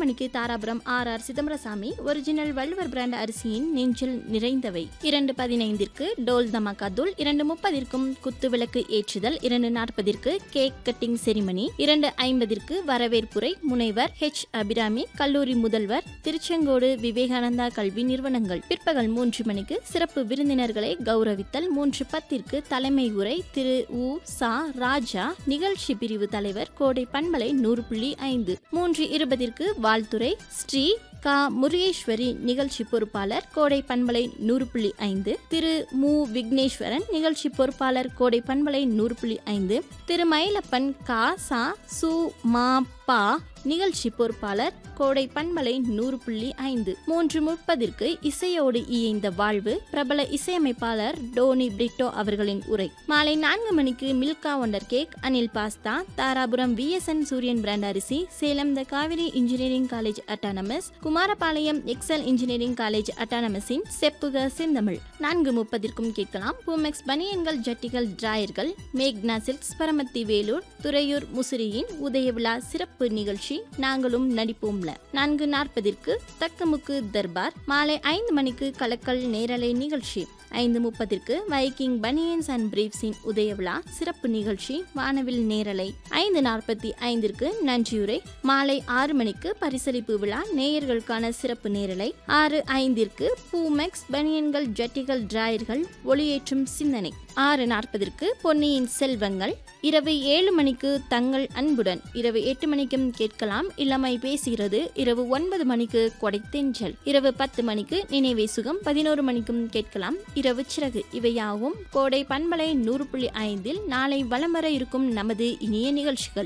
மணிக்கு Dharapuram R R Chidambarasamy original Valluvar brand அரிசியின் நெஞ்சில் நிறைந்தவை இரண்டு பதினைந்திற்கு டோல் தமாகா தூள் இரண்டு முப்பதிற்கும் குத்துவிளக்கு ஏற்றுதல் இரண்டு நாற்பதிற்கு கேக் கட்டிங் செரிமனி இரண்டு ஐம்பதிற்கு வரவேற்புரை முனைவர் ஹெச் அபிராமி கல்லூரி முதல்வர் திருச்செங்கோடு விவேகானந்தா கல்வி நிறுவனங்கள் பிற்பகல் மூன்று மணிக்கு சிறப்பு விருந்தினர்களை கௌரவித்தல் மூன்று பத்திற்கு தலைமை உரை திரு உ சா ராஜா நிகழ்ச்சி பிரிவு தலைவர் கோடை பண்பலை நூறு புள்ளி ஐந்து மூன்று இருபதிற்கு வாழ்த்துறை ஸ்ரீ கா முருகேஸ்வரி நிகழ்ச்சி பொறுப்பாளர் கோடை பண்பலை நூறு புள்ளி ஐந்து திரு மு விக்னேஸ்வரன் நிகழ்ச்சி பொறுப்பாளர் கோடை பண்பலை நூறு புள்ளி ஐந்து திரு மயிலப்பன் கா சா சு மா பா நிகழ்ச்சி பொறுப்பாளர் கோடை பண்பலை நூறு புள்ளி ஐந்து மூன்று முப்பதிற்கு இசையோடு இயைந்த வாழ்வு பிரபல இசையமைப்பாளர் டோனி பிரிட்டோ அவர்களின் உரை மாலை நான்கு மணிக்கு Milka wonder cake Anil pasta Dharapuram VSN Suriyan brand அரிசி Salem the Kaveri engineering college autonomous Kumarapalayam excel engineering college அட்டானமஸின் செப்புக செந்தமிழ் நான்கு முப்பதிற்கும் கேட்கலாம் பூமெக்ஸ் பனியன்கள் ஜட்டிகள் டிராயர்கள் மேக்னா சில்க்ஸ் பரமத்தி வேலூர் துறையூர் முசிறியின் உதய விழா சிறப்பு நிகழ்ச்சி நாங்களும் நடிப்போம்ல நான்கு நாற்பதிற்கு தக்கமுக்கு தர்பார் மாலை ஐந்து மணிக்கு கலக்கல் நேரலை நிகழ்ச்சி ஐந்து முப்பதிற்கு வைக்கிங் பனியன்ஸ் அண்ட் பிரீப்ஸின் உதய விழா சிறப்பு நிகழ்ச்சி வானவில் நேரலை ஐந்து நாற்பத்தி ஐந்திற்கு நன்றியுரை மாலை ஆறு மணிக்கு பரிசளிப்பு விழா நேயர்களுக்கான சிறப்பு நேரலை ஆறு ஐந்திற்கு பூமெக்ஸ் பனியன்கள் ஜட்டிகள் டிராயர்கள் ஒளியேற்றும் சிந்தனை ஆறு நாற்பதற்கு பொன்னியின் செல்வங்கள் இரவு ஏழு மணிக்கு தங்கள் அன்புடன் இரவு எட்டு மணிக்கும் கேட்கலாம் இளமை பேசுகிறது இரவு ஒன்பது மணிக்கு கொடைத்தெஞ்சல் இரவு பத்து மணிக்கு நினைவே சுகம் பதினோரு மணிக்கும் கேட்கலாம் இரவு சிறகு இவையாவும் கோடை பண்பலை நூறு புள்ளி ஐந்தில் நாளை வலம் வர இருக்கும் நமது இனிய நிகழ்ச்சிகள்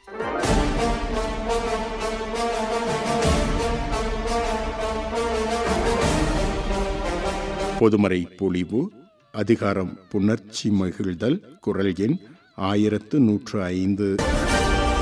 பொதுமறை பொழிவு அதிகாரம் புணர்ச்சி மகிழ்தல் குரல் எண் ஆயிரத்து நூற்று ஐந்து